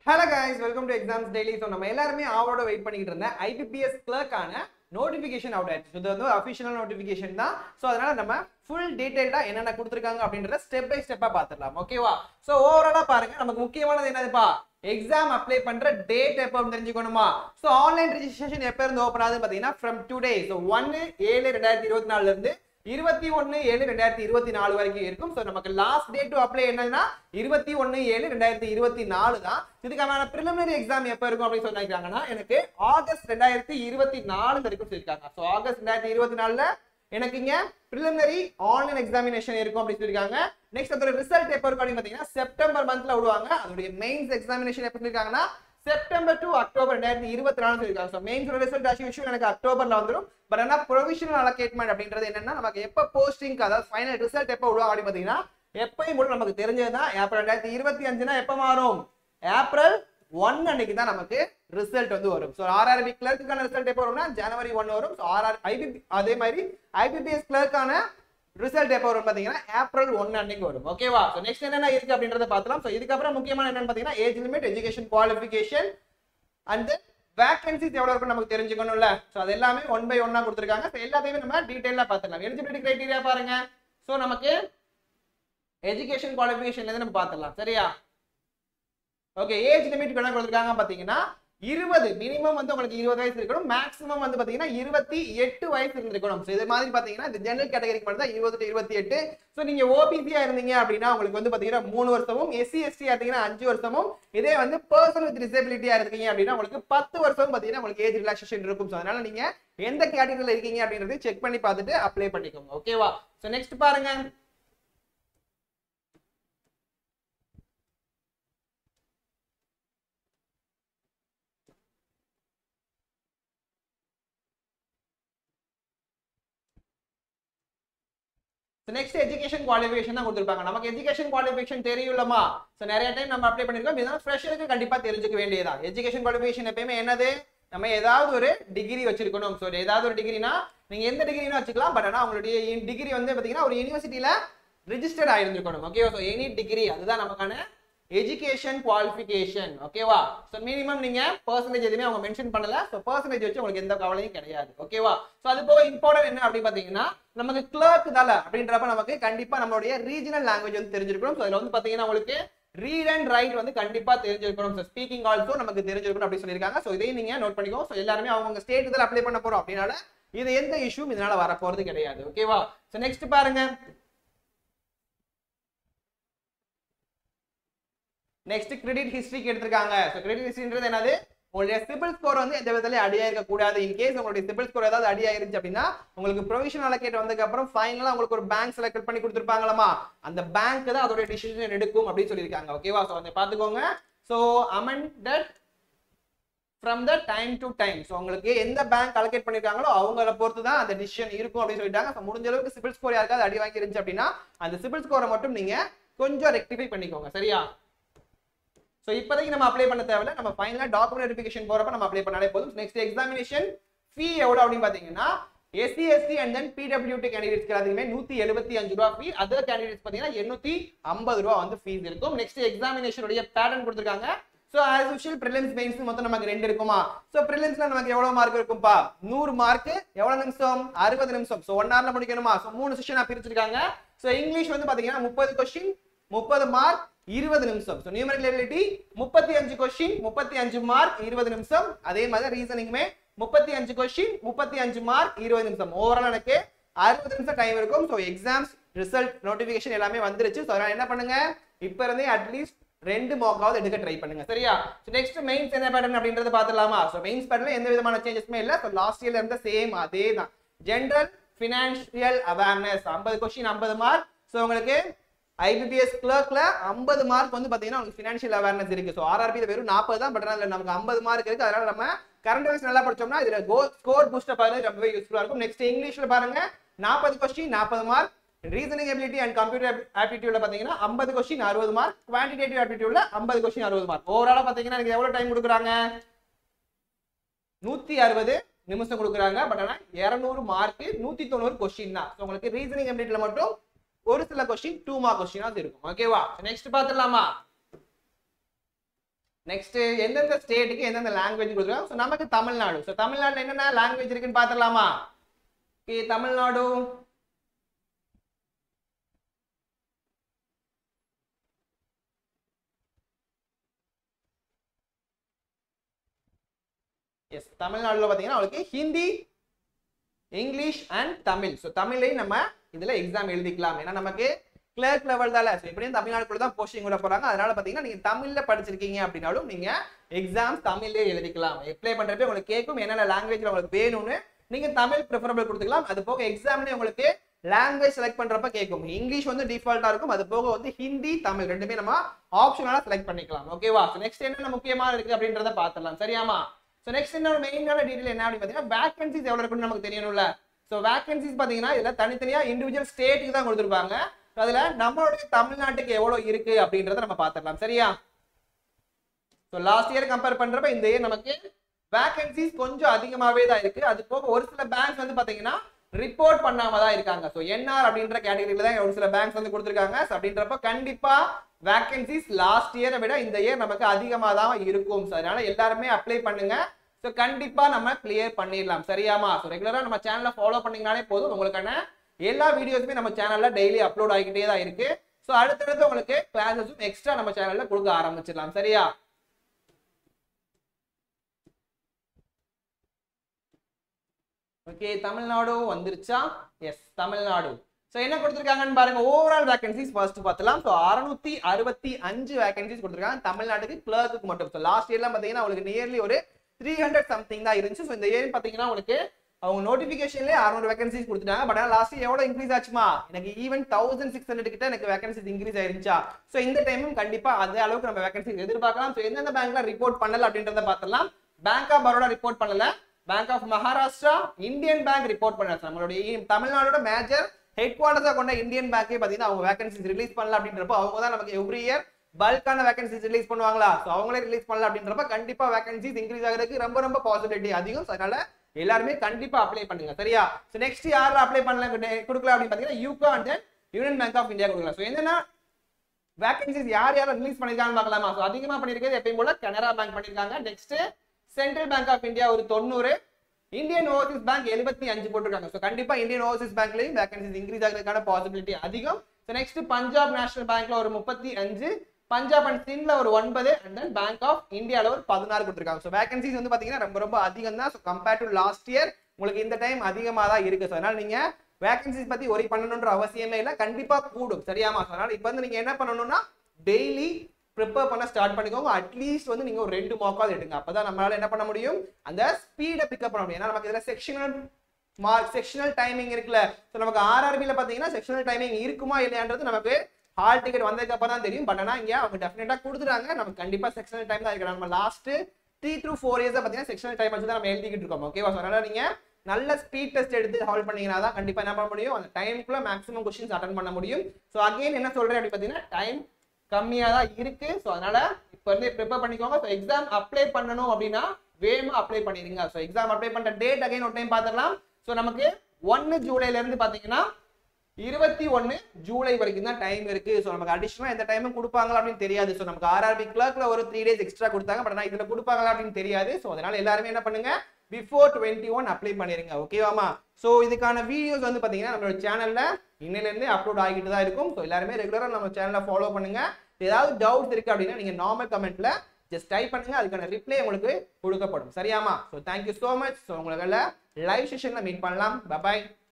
hello guys welcome to exams daily so நம்ம எல்லாருமே ஆவோட wait பண்ணிக்கிட்டு இருந்தேன் ஐபிபிஎஸ் கிளர்க்கான நோட்டிஃபிகேஷன் அவுட் ஆயிடுச்சு இது வந்து அஃபிஷியல் நோட்டிஃபிகேஷன் தான் ஸோ அதனால நம்ம ஃபுல் டீடைல்டாக என்னென்ன கொடுத்துருக்காங்க அப்படின்றத ஸ்டெப் பை ஸ்டெப்பாக பார்த்துடலாம் ஓகேவா ஸோ ஓவராலாக பாருங்க நமக்கு முக்கியமானது என்னதுப்பா எக்ஸாம் அப்ளை பண்ற டேட் எப்போ தெரிஞ்சுக்கணுமா ஸோ ஆன்லைன் ரெஜிஸ்ட்ரேஷன் எப்போ இருந்து ஓப்பன் ஆகுது பார்த்தீங்கன்னா ஃப்ரம் டுடே ஸோ ஒன்று ஏழு ரெண்டாயிரத்தி இருபத்தி நாலுல இருந்து இருபத்தி ஒன்னு ஏழு ரெண்டாயிரத்தி இருபத்தி நாலு வரைக்கும் இருக்கும் ஸோ நமக்கு லாஸ்ட் டேட் டு அப்ளை என்னன்னா இருபத்தி ஒன்னு ஏழு ரெண்டாயிரத்தி இருபத்தி நாலு தான் இதுக்கான ப்ரிலிமினரி எக்ஸாம் எப்போ இருக்கும் அப்படின்னு சொல்லியிருக்காங்கன்னா எனக்கு ஆகஸ்ட் ரெண்டாயிரத்தி இருபத்தி நாலு வரைக்கும் சொல்லியிருக்காங்க ஸோ ஆகஸ்ட் ரெண்டாயிரத்தி இருபத்தி நாலுல எனக்கு இங்க ப்ரிலிமினரி ஆன்லைன் எக்ஸாமினேஷன் இருக்கும் அப்படின்னு சொல்லியிருக்காங்க நெக்ஸ்ட் அதோட ரிசல்ட் எப்போ இருக்கும் அப்படின்னு பார்த்தீங்கன்னா செப்டம்பர் மந்த்ல விடுவாங்க அதோடைய மெயின்ஸ் எக்ஸாமினேஷன் எப்போ சொல்லியிருக்காங்கன்னா செப்டம்பர் டு அக்டோபர் ரெண்டாயிரத்தி இருபத்தி நாலு சொல்லியிருக்காங்க ஸோ மெயின்ஸோட ரிசல்ட் ஆஸ் யூஷுவல் எனக்கு அக்டோபர்ல வந்துடும் பட் ஆனால் ப்ரொவிஷனல் அலோகேட்மெண்ட் அப்படின்றது என்னன்னா நமக்கு எப்போ போஸ்டிங் அதாவது ஃபைனல் ரிசல்ட் எப்போ விடுவாங்க அப்படின்னு பார்த்தீங்கன்னா எப்பயும் கூட நமக்கு தெரிஞ்சது தான் ஏப்ரல் ரெண்டாயிரத்தி இருபத்தி அஞ்சுனா எப்போ மாறும் ஏப்ரல் ஒன் அன்னைக்கு தான் நமக்கு ரிசல்ட் வந்து வரும் ஸோ ஆர்ஆர்பி கிளர்க்குக்கான ரிசல்ட் எப்போ வரும்னா ஜனவரி ஒன் வரும் ஸோ ஆர்ஆர் ஐபிபி அதே மாதிரி ஐபிபிஎஸ் கிளர்க்கான ரிசல்ட் எப்போ வரும் பார்த்தீங்கன்னா ஏப்ரல் ஒன் அன்னைக்கு வரும் ஓகேவா ஸோ நெக்ஸ்ட் என்னென்ன இருக்கு அப்படின்றத பார்த்தலாம் ஸோ இதுக்கப்புறம் முக்கியமான என்னன்னு பார்த்தீங்கன்னா age limit education qualification and vacancies எவ்வளோ இருக்கும் நமக்கு தெரிஞ்சுக்கணும்ல ஸோ அது எல்லாமே ஒன் பை ஒன்னா கொடுத்துருக்காங்க ஸோ எல்லாத்தையுமே நம்ம டீட்டெயிலாக பார்த்துக்கலாம் எலிஜிபிலிட்டி கிரைட்டீரியா பாருங்க ஸோ நமக்கு எஜுகேஷன் குவாலிஃபிகேஷன்லேருந்து நம்ம பார்த்துடலாம் சரியா ஓகே ஏஜ் லிமிட் என்ன கொடுத்துருக்காங்க பார்த்தீங்கன்னா இருபது மினிமம் வந்து உங்களுக்கு இருபது வயசு இருக்கணும் மேக்ஸிமம் வந்து பாத்தீங்கன்னா இருபத்தி எட்டு வயசு இருந்திருக்கணும் ஸோ இது மாதிரி பாத்தீங்கன்னா இந்த ஜெனரல் கேட்டகரிக்கு மட்டும் தான் இருபது to இருபத்தி எட்டு ஸோ நீங்க ஓபிசியா இருந்தீங்க அப்படின்னா உங்களுக்கு வந்து பாத்தீங்கன்னா மூணு வருஷமும் எஸ்சி எஸ்டி இருந்தீங்கன்னா அஞ்சு வருஷமும் இதே வந்து பர்சன் வித் டிசபிலிட்டியா இருக்கீங்க அப்படின்னா உங்களுக்கு பத்து வருஷம் பாத்தீங்கன்னா உங்களுக்கு ஏஜ் ரிலாக்ஸேஷன் இருக்கும் ஸோ அதனால நீங்க எந்த கேட்டகரியில் இருக்கீங்க அப்படின்றது செக் பண்ணி பார்த்துட்டு அப்ளை பண்ணிக்கோங்க ஓகேவா ஸோ நெக்ஸ்ட் பாருங்க நெக்ஸ்ட் எஜுகேஷன் குவாலிஃபிகேஷன் தான் கொடுத்துருப்பாங்க நமக்கு எஜுகேஷன் குவாலிஃபிகேஷன் தெரியும்லமா ஸோ நிறைய டைம் நம்ம அப்ளை பண்ணிருக்கோம் இதெல்லாம் ஃப்ரெஷருக்கு கண்டிப்பா தெரிஞ்சுக்க வேண்டியதா எஜுகேஷன் குவாலிஃபிகேஷன் எப்பயுமே என்னது நம்ம ஏதாவது ஒரு டிகிரி வச்சிருக்கணும் ஸோ ஏதாவது ஒரு டிகிரினா நீங்க எந்த டிகிரினா வச்சுக்கலாம் பட் ஆனால் உங்களுடைய டிகிரி வந்து பாத்தீங்கன்னா ஒரு யூனிவர்சிட்டியில ரிஜிஸ்டர்ட் ஆயிருந்திருக்கணும் ஓகேவா ஸோ எனி டிகிரி அதுதான் நமக்கான எஜுகேஷன் குவாலிஃபிகேஷன் ஓகேவா ஸோ மினிமம் நீங்க பர்சன்டேஜ் எதுவுமே அவங்க மென்ஷன் பண்ணல ஸோ பர்சன்டேஜ் வச்சு உங்களுக்கு எந்த கவலையும் கிடையாது ஓகேவா ஸோ அது போக இம்பார்ட்டன்ட் என்ன அப்படின்னு பாத்தீங்கன்னா நமக்கு கிளர்க் தால அப்படின்றப்ப நமக்கு கண்டிப்பா நம்மளுடைய ரீஜனல் லாங்குவேஜ் வந்து தெரிஞ்சிருக்கணும் ஸோ இதுல வந்து பாத்தீங்கன்னா உங்களுக்கு ரீட் அண்ட் ரைட் வந்து கண்டிப்பா தெரிஞ்சிருக்கணும் ஸோ ஸ்பீக்கிங் ஆல்சோ நமக்கு தெரிஞ்சிருக்கணும் அப்படி சொல்லியிருக்காங்க ஸோ இதையும் நீங்க நோட் பண்ணிக்கோ ஸோ எல்லாருமே அவங்க ஸ்டேட் இதில் அப்ளை பண்ண போறோம் அப்படின்னால இது எந்த இஷ்யூ இதனால வர போறது கிடையாது ஓகேவா ஸோ நெக்ஸ்ட் பாருங்க நெக்ஸ்ட் கிரெடிட் ஹிஸ்டரிக்கு எடுத்திருக்காங்க ஸோ கிரெடிட் ஹிஸ்டரின்றது என்னது உங்களுடைய சிபில் ஸ்கோர் வந்து எந்த விதத்திலையும் அடியா இருக்க கூடாது இன் கேஸ் உங்களுடைய சிபில் ஸ்கோர் ஏதாவது அடியா இருந்துச்சு அப்படின்னா உங்களுக்கு ப்ரொவிஷன் அலோகேட் வந்ததுக்கு அப்புறம் ஃபைனலா உங்களுக்கு ஒரு பேங்க் செலக்ட் பண்ணி கொடுத்துருப்பாங்களாமா அந்த பேங்க் தான் அதோட டிசிஷன் எடுக்கும் அப்படின்னு சொல்லியிருக்காங்க ஓகேவா ஸோ அதை பார்த்துக்கோங்க so amended from the time to time so உங்களுக்கு எந்த பேங்க் அலோகேட் பண்ணிருக்காங்களோ அவங்கள பொறுத்து தான் அந்த டிசிஷன் இருக்கும் அப்படின்னு சொல்லிட்டாங்க ஸோ முடிஞ்ச அளவுக்கு சிபில் ஸ்கோர் யாருக்காவது அடி வாங்கி இருந்துச்சு அப்படின்னா அந்த சிபில் ஸ்கோரை மட்டும் நீங்க கொஞ்சம் ரெக்டிஃபை பண்ணிக்கோங்க சரியா ஸோ இப்போதைக்கு நம்ம அப்ளை பண்ண தேவையில்ல நம்ம ஃபைனலாக டாக்குமெண்ட் வெரிஃபிகேஷன் போகிறப்ப நம்ம அப்ளை பண்ணாலே போதும் நெக்ஸ்ட் எக்ஸாமினேஷன் ஃபீ எவ்வளோ அப்படின்னு பார்த்தீங்கன்னா SC SC and then PWD கேண்டிடேட்ஸ்க்கு எல்லாத்துக்குமே நூற்றி எழுபத்தி அஞ்சு ரூபா ஃபீ அதர் கேண்டிடேட்ஸ் பார்த்தீங்கன்னா எண்ணூற்றி ஐம்பது ரூபா வந்து ஃபீஸ் இருக்கும் நெக்ஸ்ட் எக்ஸாமினேஷனுடைய பேட்டர்ன் கொடுத்துருக்காங்க so as usual prelims mains மொத்தம் நமக்கு ரெண்டு இருக்குமா ஸோ ப்ரிலிம்ஸ்ல நமக்கு எவ்வளவு மார்க் இருக்கும்பா நூறு மார்க் எவ்வளவு நிமிஷம் அறுபது நிமிஷம் ஸோ ஒன் ஹவர்ல முடிக்கணுமா ஸோ மூணு செஷனா பிரிச்சிருக்காங்க ஸோ இங்கிலீஷ் வந்து பாத்தீங்கன்னா முப்பது கொஸ்டின் முப்பது மார்க் இருபது நிமிஷம் ஸோ நியூமரிக்கல் எபிலிட்டி முப்பத்தி அஞ்சு கொஸ்டின் முப்பத்தி அஞ்சு மார்க் இருபது நிமிஷம் அதே மாதிரி ரீசனிங்குமே முப்பத்தி அஞ்சு கொஸ்டின் முப்பத்தி அஞ்சு மார்க் இருபது நிமிஷம் ஓவரால் எனக்கு அறுபது நிமிஷம் டைம் இருக்கும் ஸோ எக்ஸாம்ஸ் ரிசல்ட் நோட்டிஃபிகேஷன் எல்லாமே வந்துருச்சு ஸோ அதனால என்ன பண்ணுங்க இப்போ இருந்தே அட்லீஸ்ட் ரெண்டு மார்க்காவது எடுக்க ட்ரை பண்ணுங்க சரியா ஸோ நெக்ஸ்ட் மெயின்ஸ் என்ன பேட்டர்ன் அப்படின்றத பார்த்துலாமா ஸோ மெயின்ஸ் பேட்டர்ல எந்த விதமான சேஞ்சஸ்மே இல்லை ஸோ லாஸ்ட் இயர்ல இருந்த சேம் அதே தான் ஜென்ரல் ஃபினான்ஷியல் அவேர்னஸ் ஐம்பது கொஸ்டின் ஐம்பது மார்க் ஸோ உங்களுக்கு ஐபிபிஎஸ் கிளர்க்ல ஐம்பது மார்க் வந்து பாத்தீங்கன்னா உங்களுக்கு ஃபினான்ஷியல் அவேர்னஸ் இருக்கு ஸோ ஆர்ஆர்பி வெறும் நாற்பது தான் பட் அதில் நமக்கு ஐம்பது மார்க் இருக்கு அதனால நம்ம கரண்ட் வைஸ் நல்லா படிச்சோம்னா இதுல கோ ஸ்கோர் பூஸ்டப் ஆகுது ரொம்பவே யூஸ்ஃபுல்லா இருக்கும் நெக்ஸ்ட் இங்கிலீஷ்ல பாருங்க நாற்பது கொஸ்டின் நாற்பது mark reasoning ability and computer ஆப்டிடியூட்ல பாத்தீங்கன்னா ஐம்பது கொஸ்டின் அறுபது மார்க் குவான்டிடேட்டிவ் ஆப்டிடியூட்ல ஐம்பது கொஸ்டின் அறுபது மார்க் ஓவராலா பாத்தீங்கன்னா எனக்கு எவ்வளவு டைம் கொடுக்குறாங்க நூத்தி அறுபது நிமிஷம் கொடுக்குறாங்க பட் ஆனா இருநூறு மார்க் நூத்தி தொண்ணூறு கொஸ்டின் தான் So, உங்களுக்கு ரீசனிங் எபிலிட்டில மட்டும் ஒரு சில கொஸ்டின் டூ மார்க் கொஸ்டினாவது இருக்கும் ஓகேவா நெக்ஸ்ட் பார்த்துடலாமா நெக்ஸ்ட் எந்தெந்த ஸ்டேட்டுக்கு எந்தெந்த லாங்குவேஜ் கொடுத்துருக்காங்க ஸோ நமக்கு தமிழ்நாடு ஸோ தமிழ்நாட்டில் என்னென்ன லாங்குவேஜ் இருக்குன்னு பார்த்துடலாமா ஓகே தமிழ்நாடு எஸ் தமிழ்நாடுல பார்த்தீங்கன்னா அவளுக்கு Hindi English and Tamil so தமிழையும் நம்ம இதுல எக்ஸாம் எழுதிக்கலாம் ஏன்னா நமக்கு கிளர்க் லெவல் தான் ஸோ எப்படியும் தமிழ்நாடுக்குள்ள தான் போஸ்டிங் விட போறாங்க அதனால பார்த்தீங்கன்னா நீங்க தமிழ்ல படிச்சிருக்கீங்க அப்படின்னாலும் நீங்க எக்ஸாம் தமிழ்லேயே எழுதிக்கலாம் அப்ளை பண்றப்ப உங்களுக்கு கேட்கும் என்னென்ன லாங்குவேஜ்ல உங்களுக்கு வேணும்னு நீங்க தமிழ் ப்ரிஃபரபிள் கொடுத்துக்கலாம் அது போக எக்ஸாம்லேயே உங்களுக்கு லாங்குவேஜ் செலக்ட் பண்றப்ப கேட்கும் இங்கிலீஷ் வந்து டிஃபால்ட்டா இருக்கும் அது போக வந்து ஹிந்தி தமிழ் ரெண்டுமே நம்ம ஆப்ஷனலா செலக்ட் பண்ணிக்கலாம் ஓகேவா நெக்ஸ்ட் என்னென்ன முக்கியமான இருக்கு அப்படின்றத பார்த்துடலாம் சரியாமா ஸோ நெக்ஸ்ட் இன்னொரு மெயினான டீடைல் என்ன அப்படின்னு பார்த்தீங்கன்னா வேகன்சிஸ் எவ்வளோ இருக்குன்னு நமக்கு தெரியணும்ல ஸோ வேகன்சிஸ் பார்த்தீங்கன்னா இதில் தனித்தனியாக இண்டிவிஜுவல் ஸ்டேட்டுக்கு தான் கொடுத்துருப்பாங்க அதில் நம்மளுடைய தமிழ்நாட்டுக்கு எவ்வளோ இருக்கு அப்படின்றத நம்ம பார்த்துடலாம் சரியா ஸோ லாஸ்ட் இயர் கம்பேர் பண்ணுறப்ப இந்த இயர் நமக்கு வேகன்சிஸ் கொஞ்சம் அதிகமாகவே தான் இருக்கு அது போக ஒரு சில பேங்க்ஸ் வந்து பார்த்தீங்கன்னா ரிப்போர்ட் பண்ணாம தான் இருக்காங்க ஸோ என்ஆர் அப்படின்ற கேட்டகரியில தான் ஒரு சில பேங்க்ஸ் வந்து கொடுத்துருக்காங்க ஸோ அப்படின்றப்ப கண்டிப்பா வேகன்சிஸ் லாஸ்ட் இயரை விட இந்த இயர் நமக்கு அதிகமாக தான் இருக்கும் ஸோ அதனால எல்லாருமே அப்ளை பண்ணுங்க ஸோ கண்டிப்பா நம்ம கிளியர் பண்ணிடலாம் சரியாமா ஸோ ரெகுலரா நம்ம சேனலை ஃபாலோ பண்ணீங்கனாலே போதும் உங்களுக்கான எல்லா வீடியோஸுமே நம்ம சேனல்ல டெய்லி அப்லோட் ஆகிக்கிட்டே தான் இருக்கு ஸோ அடுத்தடுத்து உங்களுக்கு கிளாஸஸும் எக்ஸ்ட்ரா நம்ம சேனல்ல கொடுக்க ஆரம்பிச்சிடலாம் சரியா ஓகே தமிழ்நாடு வந்துருச்சா எஸ் தமிழ்நாடு ஸோ என்ன கொடுத்துருக்காங்கன்னு பாருங்க ஓவரால் வேகன்சிஸ் ஃபர்ஸ்ட் பார்த்தலாம் ஸோ அறுநூத்தி அறுபத்தி அஞ்சு வேகன்சிஸ் கொடுத்துருக்காங்க தமிழ்நாட்டுக்கு கிளர்க்கு மட்டும் ஸோ லாஸ்ட் இயர்லாம் பார்த்தீங்கன்னா உங்களுக்கு நியர்லி ஒரு த்ரீ ஹண்ட்ரட் சம்திங் தான் இருந்துச்சு ஸோ இந்த இயர் பார்த்தீங்கன்னா உங்களுக்கு அவங்க நோட்டிஃபிகேஷன்லேயே அறுநூறு வேகன்சிஸ் கொடுத்துட்டாங்க பட் ஆனால் லாஸ்ட் எவ்வளோ இன்க்ரீஸ் ஆச்சுமா எனக்கு ஈவன் தௌசண்ட் சிக்ஸ் ஹண்ட்ரட் கிட்ட எனக்கு வேகன்சிஸ் இன்க்ரீஸ் ஆயிருந்துச்சா ஸோ இந்த டைமும் கண்டிப்பா அதே அளவுக்கு நம்ம வேகன்சிஸ் எதிர்பார்க்கலாம் ஸோ எந்தெந்த பேங்க்ல ரிப்போர்ட் பண்ணல அப்படின்றத பார்த்தலாம் பேங்க் ஆஃப் பரோடா ரிப்போர்ட் பண்ணல bank of Maharashtra Indian bank report பண்ணல நம்மளுடைய தமிழ்நாடோட மேஜர் ஹெட் குவார்டர்ஸா கொண்ட இந்தியன் பேங்கே பார்த்தீங்கன்னா அவங்க வேகன்சிஸ் ரிலீஸ் பண்ணல அப்படின்றப்போ அவங்க தான் நமக்கு எவ்ரி இயர் பல்கான வேகன்சிஸ் ரிலீஸ் பண்ணுவாங்களா ஸோ அவங்களே ரிலீஸ் பண்ணல அப்படின்றப்ப கண்டிப்பா வேகன்சிஸ் இன்க்ரீஸ் ஆகிறதுக்கு ரொம்ப ரொம்ப பாசிபிலிட்டி அதிகம் So, அதனால எல்லாருமே கண்டிப்பா அப்ளை பண்ணுங்க சரியா ஸோ நெக்ஸ்ட் யாரும் அப்ளை பண்ணல கொடுக்கல அப்படின்னு பார்த்தீங்கன்னா UCO and then Union Bank of India கொடுக்கலாம் ஸோ என்னன்னா வேகன்சிஸ் யார் யார் ரிலீஸ் பண்ணிருக்காங்கன்னு பார்க்கலாமா ஸோ அதிகமாக பண்ணியிருக்கிறது எப்பயும் போல கனரா பேங்க் பண்ணியிருக்காங்க next Central Bank of India ஒரு தொண்ணூறு இந்தியன் ஓவர்சீஸ் பேங்க் எழுபத்தி அஞ்சு போட்டிருக்காங்க ஸோ கண்டிப்பா இந்தியன் ஓவர்சீஸ் பேங்க்லயும் வேகன்சிஸ் இன்க்ரீஸ் ஆகிறதுக்கான பாசிபிலிட்டி அதிகம் ஸோ நெக்ஸ்ட் பஞ்சாப் நேஷனல் பேங்க்ல ஒரு முப்பத்தி அஞ்சு பஞ்சாப் அண்ட் சின்ல ஒரு ஒன்பது அண்ட் தென் பேங்க் ஆஃப் இந்தியாவில் ஒரு பதினாறு கொடுத்துருக்காங்க ஸோ வேகன்சிஸ் வந்து பார்த்தீங்கன்னா ரொம்ப ரொம்ப அதிகம் தான் so compared to last year உங்களுக்கு இந்த டைம் அதிகமாக தான் இருக்கு ஸோ அதனால நீங்க வேகன்சிஸ் பத்தி ஒரி பண்ணணுன்ற அவசியமே இல்லை கண்டிப்பா கூடும் சரியாமா ஸோ அதனால இப்போ வந்து நீங்க என்ன பண்ணணும்னா டெய்லி ப்ரிப்பேர் பண்ண ஸ்டார்ட் பண்ணிக்கோங்க அட்லீஸ்ட் வந்து நீங்க ஒரு ரெண்டு மோக்கால் எடுங்க அப்பதான் நம்மளால என்ன பண்ண முடியும் அந்த ஸ்பீடை பிக்கப் பண்ண முடியும் ஏன்னா நமக்கு இதுல செக்ஷனல் மார்க் செக்ஷனல் டைமிங் இருக்குல்ல ஸோ நமக்கு ஆர்ஆர்பியில் பார்த்தீங்கன்னா செக்ஷனல் டைமிங் இருக்குமா இல்லையான்றது நமக்கு ஹால் டிக்கெட் வந்ததுக்கு அப்புறம் தான் தெரியும் பட் ஆனால் இங்கே அவங்க டெஃபினட்டாக கொடுத்துட்டாங்க நமக்கு கண்டிப்பாக செக்ஷனல் டைம் தான் இருக்கு நம்ம லாஸ்ட் த்ரீ த்ரூ ஃபோர் இயர்ஸாக பார்த்தீங்கன்னா செக்ஷனல் டைம் வச்சு தான் நம்ம எழுதிக்கிட்டு இருக்கோம் ஓகேவா ஸோ அதனால நீங்கள் நல்ல ஸ்பீட் டெஸ்ட் எடுத்து ஹால் பண்ணீங்கன்னா தான் கண்டிப்பாக என்ன பண்ண முடியும் அந்த டைமுக்குள்ள மேக்ஸிமம் கொஸ்டின்ஸ் அட்டன் பண்ண முடியும் ஸோ அகைன் என்ன சொல்கிறேன் அப்படின்னு பார்த்தீங்கன்னா டைம் கம்மியாக தான் இருக்கு ஸோ அதனால இப்போ இருந்தே ப்ரிப்பேர் பண்ணிக்கோங்க ஸோ எக்ஸாம் அப்ளை பண்ணணும் அப்படின்னா வேகமா அப்ளை பண்ணிடுங்க ஸோ எக்ஸாம் அப்ளை பண்ணுற டேட் அகைன் ஒரு டைம் பார்த்துடலாம் ஸோ நமக்கு ஒன்று ஜூலைல இருந்து பார்த்தீங்கன்னா இருபத்தி ஒன்று ஜூலை வரைக்கும் தான் டைம் இருக்கு ஸோ நமக்கு அடிஷனலாக எந்த டைமும் கொடுப்பாங்களா அப்படின்னு தெரியாது ஸோ நமக்கு ஆர்ஆர்பி கிளர்க்ல ஒரு த்ரீ டேஸ் எக்ஸ்ட்ரா கொடுத்தாங்க பட் ஆனால் இதில் கொடுப்பாங்களா அப்படின்னு தெரியாது ஸோ அதனால எல்லாருமே என்ன பண்ணுங்க பிஃபோர் டுவெண்ட்டி ஒன் அப்ளை பண்ணிருங்க ஓகேவாமா ஸோ இதுக்கான வீடியோஸ் வந்து பார்த்தீங்கன்னா நம்மளோட சேனல்ல இன்னிலேருந்து அப்லோட் ஆகிட்டு தான் இருக்கும் ஸோ எல்லாருமே ரெகுலராக நம்ம சேனலை ஃபாலோ பண்ணுங்க ஏதாவது டவுட்ஸ் இருக்கு அப்படின்னா நீங்க நார்மல் கமெண்ட்ல ஜஸ்ட் டைப் பண்ணுங்க அதுக்கான ரிப்ளை உங்களுக்கு கொடுக்கப்படும் சரியாமா so thank you so much so உங்களை லைவ் செஷன்ல மீட் பண்ணலாம் பபாய்